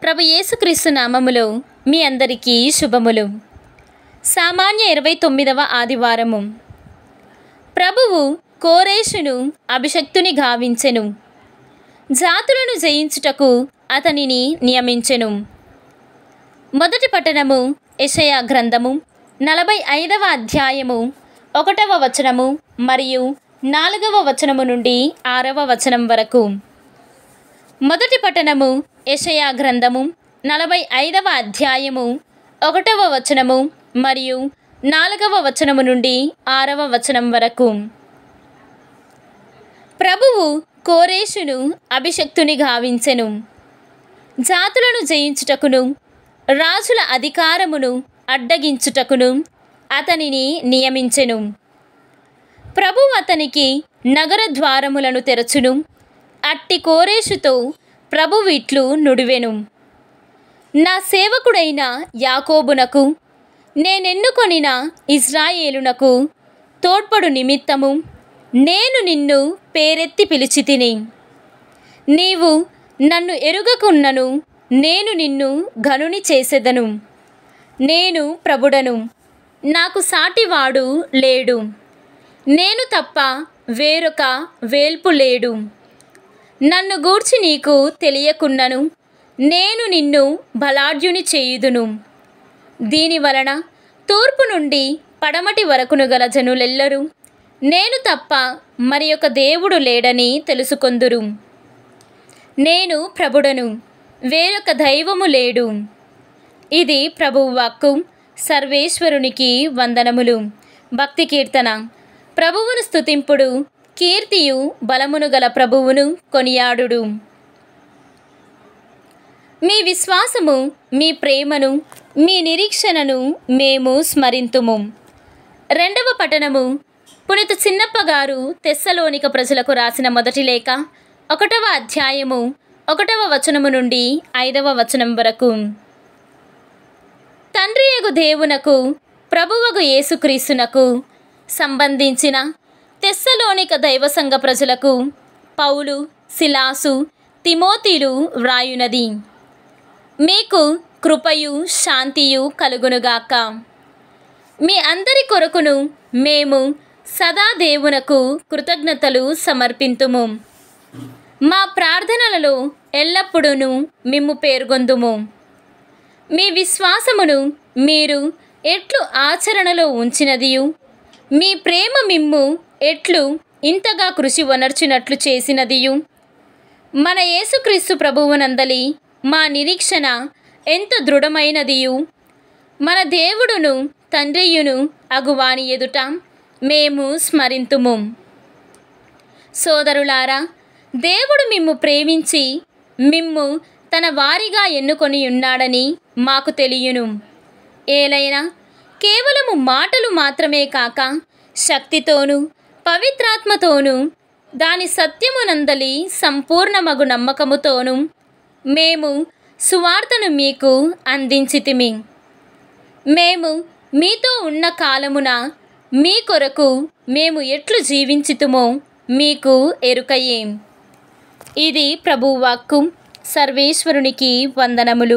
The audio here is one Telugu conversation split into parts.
ప్రభు యేసుక్రీస్తు నామములో మీ అందరికీ శుభములు సామాన్య ఇరవై తొమ్మిదవ ఆదివారము ప్రభువు కోరేషును అభిషక్తుని గావించెను జాతులను జయించుటకు అతనిని నియమించెను మొదటి పట్టణము యెషయా గ్రంథము నలభై ఐదవ అధ్యాయము ఒకటవ వచనము మరియు నాలుగవ వచనము నుండి ఆరవ వచనం వరకు మొదటి పట్టణము యెషయా గ్రంథము నలభై ఐదవ అధ్యాయము ఒకటవ వచనము మరియు నాలుగవ వచనము నుండి ఆరవ వచనం వరకు ప్రభువు కోరేషును అభిషక్తుని గావించెను జాతులను జయించుటకును రాజుల అధికారమును అడ్డగించుటకును అతనిని నియమించెను ప్రభు అతనికి నగర ద్వారములను తెరచును అట్టి కోరేషుతో ప్రభువు ఇట్లు నుడివెను నా సేవకుడైన యాకోబునకు నేనెన్నుకొనిన ఇజ్రాయేలునకు తోడ్పడు నిమిత్తము నేను నిన్ను పేరెత్తి పిలిచి తిని నీవు నన్ను ఎరుగకున్నను నేను నిన్ను గనుని చేసెదను నేను ప్రభుడను నాకు సాటివాడు లేడు నేను తప్ప వేరొక వేల్పు లేడు నన్ను గూర్చి నీకు తెలియకున్నను నేను నిన్ను బలాఢ్యుని చేయుదును దీని వలన తూర్పు నుండి పడమటి వరకును గల జనులెల్లరూ నేను తప్ప మరి ఒక దేవుడు లేడని తెలుసుకొందురు నేను ప్రభుడను వేరొక దైవము లేడు ఇది ప్రభువు వాక్కు సర్వేశ్వరునికి వందనములు భక్తి కీర్తన ప్రభువును స్తుతింపుడు కీర్తియు బలమును గల ప్రభువును కొనియాడుడు మీ విశ్వాసము మీ ప్రేమను మీ నిరీక్షణను మేము స్మరింతుము రెండవ పట్టణము పునిత చిన్నప్ప గారు తెస్సలోనిక ప్రజలకు రాసిన మొదటి లేఖ ఒకటవ అధ్యాయము ఒకటవ వచనము నుండి ఐదవ వచనం వరకు తండ్రియగు దేవునకు ప్రభువగు యేసుక్రీస్తునకు సంబంధించిన తెస్సలోనిక దైవ సంఘ ప్రజలకు పౌలు శిలాసు తిమోతిలు వ్రాయునది మీకు కృపయు శాంతియు కలుగునుగాక మీ అందరి కొరకును మేము సదా దేవునకు కృతజ్ఞతలు సమర్పింతుము మా ప్రార్థనలలో ఎల్లప్పుడూ మిమ్ము పేర్గొందుము మీ విశ్వాసమును మీరు ఎట్లు ఆచరణలో ఉంచినదియు మీ ప్రేమ మిమ్ము ఎట్లు ఇంతగా కృషి వనర్చినట్లు చేసినదియు మన యేసుక్రీస్తు ప్రభువునందలి మా నిరీక్షణ ఎంత దృఢమైనదియు మన దేవుడును తండ్రియును అగువాని ఎదుట మేము స్మరింతుము సోదరులారా దేవుడు మిమ్ము ప్రేమించి మిమ్ము తన వారిగా ఎన్నుకొని ఉన్నాడని మాకు తెలియను ఏలైనా కేవలము మాటలు మాత్రమే కాక శక్తితోనూ పవిత్రాత్మతోనూ దాని సత్యమునందలి సంపూర్ణమగు నమ్మకముతోనూ మేము సువార్తను మీకు అందించితిమి మేము మీతో ఉన్న కాలమున మీ కొరకు మేము ఎట్లు జీవించితుమో మీకు ఎరుకయ్యేం ఇది ప్రభువాక్కు సర్వేశ్వరునికి వందనములు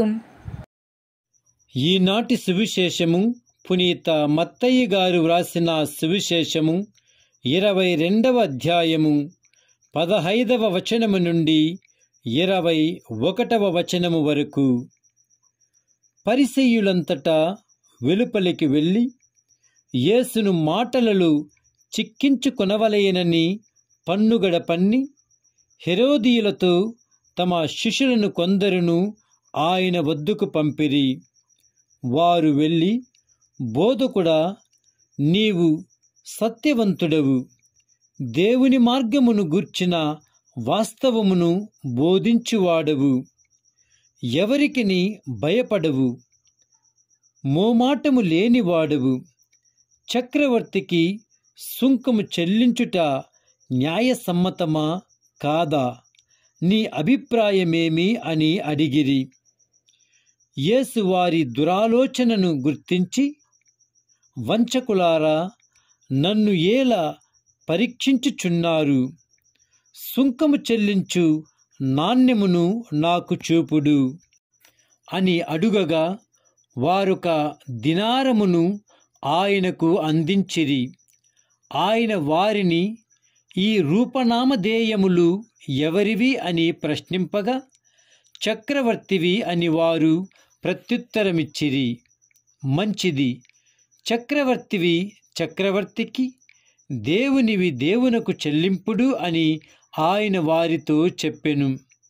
ఈనాటి సువిశేషము పునీత మత్తయ్య గారు వ్రాసిన సువిశేషము ఇరవై రెండవ అధ్యాయము పదహైదవ వచనము నుండి ఇరవై ఒకటవ వచనము వరకు పరిసయ్యులంతటా వెలుపలికి వెళ్ళి యేసును మాటలలో చిక్కించుకొనవలయనని పన్నుగడ పన్ని హెరోదీయులతో తమ శిష్యులను కొందరును ఆయన వద్దకు పంపిరి వారు వెళ్ళి బోధకుడా నీవు సత్యవంతుడవు దేవుని మార్గమును గూర్చిన వాస్తవమును బోధించువాడవు ఎవరికిని భయపడవు మోమాటము లేనివాడవు చక్రవర్తికి సుంకము చెల్లించుట న్యాయసమ్మతమా కాదా నీ అభిప్రాయమేమి అని అడిగిరి యేసు వారి దురాలోచనను గుర్తించి వంచకులారా నన్ను ఏలా పరీక్షించుచున్నారు సుంకము చెల్లించు నాణ్యమును నాకు చూపుడు అని అడుగగా వారొక దినారమును ఆయనకు అందించిరి ఆయన వారిని ఈ రూపనామధేయములు ఎవరివి అని ప్రశ్నింపగా చక్రవర్తివి అని వారు ప్రత్యుత్తరమిచ్చిరి మంచిది చక్రవర్తివి చక్రవర్తికి దేవునివి దేవునకు చెల్లింపుడు అని ఆయన వారితో చెప్పెను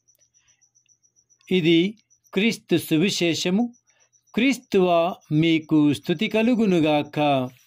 ఇది క్రీస్తు సువిశేషము క్రీస్తువ మీకు స్థుతి కలుగునుగాక